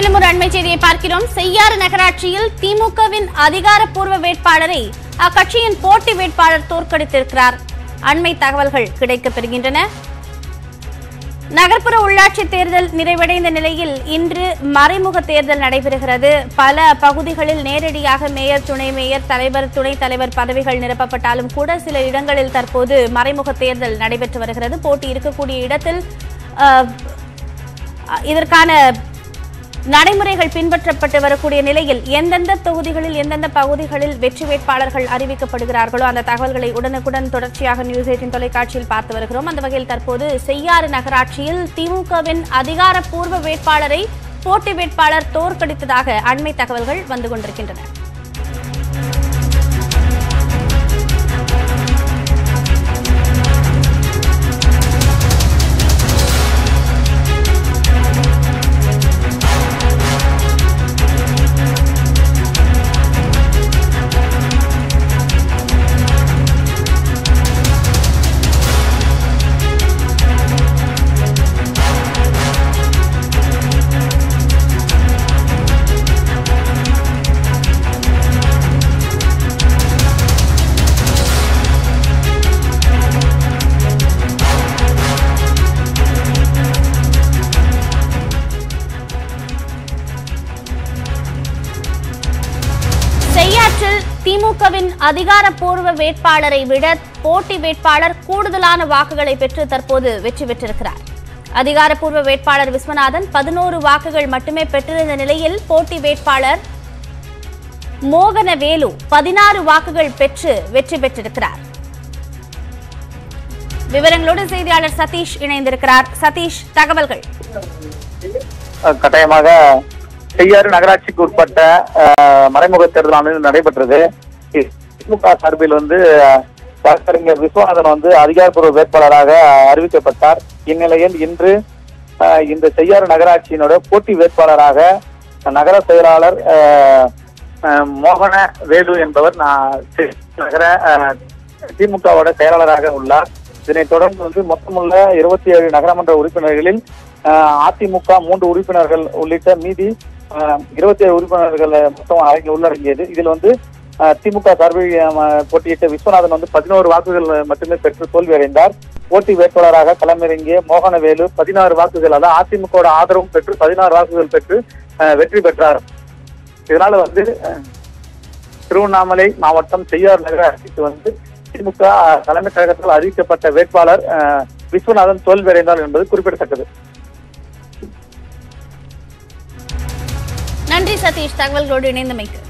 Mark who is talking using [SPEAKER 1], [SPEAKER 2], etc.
[SPEAKER 1] மேலும் ஒரு அண்மை செய்தியை பார்க்கிறோம் செய்யாறு நகராட்சியில் திமுகவின் அதிகாரப்பூர்வ வேட்பாளரை அக்கட்சியின் போட்டி வேட்பாளர் தோற்கடித்திருக்கிறார் அண்மை தகவல்கள் கிடைக்கப் பெறுகின்றன நகர்ப்புற உள்ளாட்சி தேர்தல் நிறைவடைந்த நிலையில் இன்று மறைமுக தேர்தல் நடைபெறுகிறது பல பகுதிகளில் நேரடியாக மேயர் துணை மேயர் தலைவர் துணைத் தலைவர் பதவிகள் நிரப்பப்பட்டாலும் கூட சில இடங்களில் தற்போது மறைமுக தேர்தல் நடைபெற்று வருகிறது போட்டி இருக்கக்கூடிய இடத்தில் அஹ், இதற்கான நடைமுறைகள் பின்பற்றப்பட்டு வரக்கூடிய நிலையில் எந்தெந்த தொகுதிகளில் எந்தெந்த பகுதிகளில் வெற்றி வேட்பாளர்கள் அறிவிக்கப்படுகிறார்களோ அந்த தகவல்களை உடனுக்குடன் தொடர்ச்சியாக நியூஸ் எயிட்டின் தொலைக்காட்சியில் பார்த்து வருகிறோம் அந்த வகையில் தற்போது செய்யாறு நகராட்சியில் திமுகவின் அதிகாரப்பூர்வ வேட்பாளரை போட்டி வேட்பாளர் தோற்கடித்ததாக அண்மை தகவல்கள் வந்து கொண்டிருக்கின்றன செய்யாற்றில் திமுகவின் அதிகாரப்பூர்வ வேட்பாளரை விட போட்டி வேட்பாளர் கூடுதலான வாக்குகளை பெற்று தற்போது வெற்றி பெற்றிருக்கிறார் அதிகாரப்பூர்வ வேட்பாளர் விஸ்வநாதன் பதினோரு வாக்குகள் மட்டுமே பெற்றிருந்த நிலையில் போட்டி வேட்பாளர் மோகனவேலு பதினாறு வாக்குகள் பெற்று வெற்றி பெற்றிருக்கிறார் விவரங்களோடு செய்தியாளர் சதீஷ் இணைந்திருக்கிறார் சதீஷ் தகவல்கள்
[SPEAKER 2] அஹ் கட்டாயமாக செய்யாறு நகராட்சிக்கு உட்பட்ட அஹ், மறைமுக தேர்தலானது நடைபெற்றது திமுக சார்பில் வந்து அஹ், வழக்கறிஞர் விஸ்வநாதன் வந்து அதிகாரப்பூர்வ வேட்பாளராக அறிவிக்கப்பட்டார் இந்நிலையில் இன்று அஹ், இந்த செய்யாறு நகராட்சியினோட போட்டி வேட்பாளராக நகர செயலாளர் அஹ், அஹ், மோகன வேலு என்பவர் நான் சி- நகர அஹ், திமுகவோட செயலாளராக உள்ளார் இதனைத் தொடர்ந்து வந்து மொத்தமுள்ள இருபத்தி ஏழு நகரமன்ற உறுப்பினர்களில் அஹ், அதிமுக மூன்று உறுப்பினர்கள் உள்ளிட்ட மீதி இருபத்தி ஏழு உறுப்பினர்கள் மொத்தம் அடங்கி உள்ளடங்கியது இதில் வந்து அஹ், திமுக சார்பில் அஹ், போட்டியிட்ட விஸ்வநாதன் வந்து பதினோரு வாக்குகள் மட்டுமே பெற்று தோல்வியடைந்தார் போட்டி வேட்பாளராக களமிறங்கிய மோகனவேலு பதினாறு வாக்குகள் அதாவது அதிமுக ஆதரவும் பெற்று பதினாறு வாக்குகள் பெற்று அஹ், வெற்றி பெற்றார் இதனால வந்து அஹ், திருவண்ணாமலை மாவட்டம் செய்யார் நகராட்சிக்கு வந்து திமுக அஹ், தலைமைக் கழகத்தால் அறிவிக்கப்பட்ட வேட்பாளர் அஹ், விஸ்வநாதன் தோல்வியடைந்தார் என்பது குறிப்பிடத்தக்கது
[SPEAKER 1] நன்றி சதீஷ் தகவல்களோடு இணைந்தமைக்கு